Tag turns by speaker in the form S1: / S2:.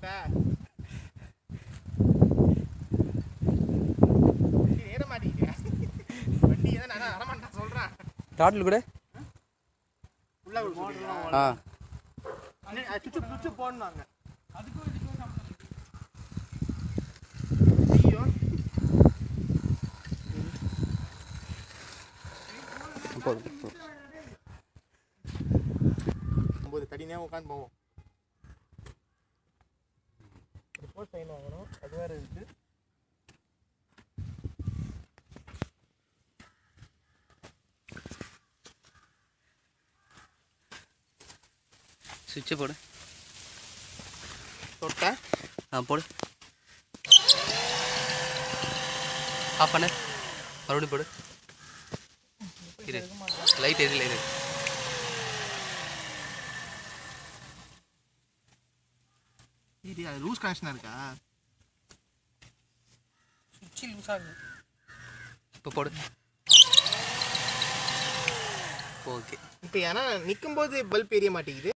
S1: போட்ட வண்டி ஏற மாட்டேங்குது வண்டி ஏதோ நான் வரமாட்டேன் சொல்றேன்
S2: டாட்டில் கூட
S1: உள்ள கொடுத்துருக்கீங்களா?
S2: ஆ
S1: அண்ணே, அது சுவிட்சு சுவிட்சு போடணுங்க ஐயோ
S2: போதும் போதும்.
S1: ஒம்பது கடினே உட்காந்து போவோம் ரிப்போர்ட் சைன் வாங்கணும் அது வேற இருக்கு
S2: சுவிட்சை போடு
S1: தொட்டா
S2: ஆ போடு ஆஃப் பண்ணு மறுபடியும் போடு இரு லைட் எதில் இரு
S1: இது அது லூஸ் கனெக்ஷனாக இருக்கா
S3: சுவிட்சு லூஸ் ஆகுது
S2: இப்போ போடு ஓகே
S1: இப்போ ஏன்னா நிற்கும் போது பல்ப் எரிய மாட்டேங்குது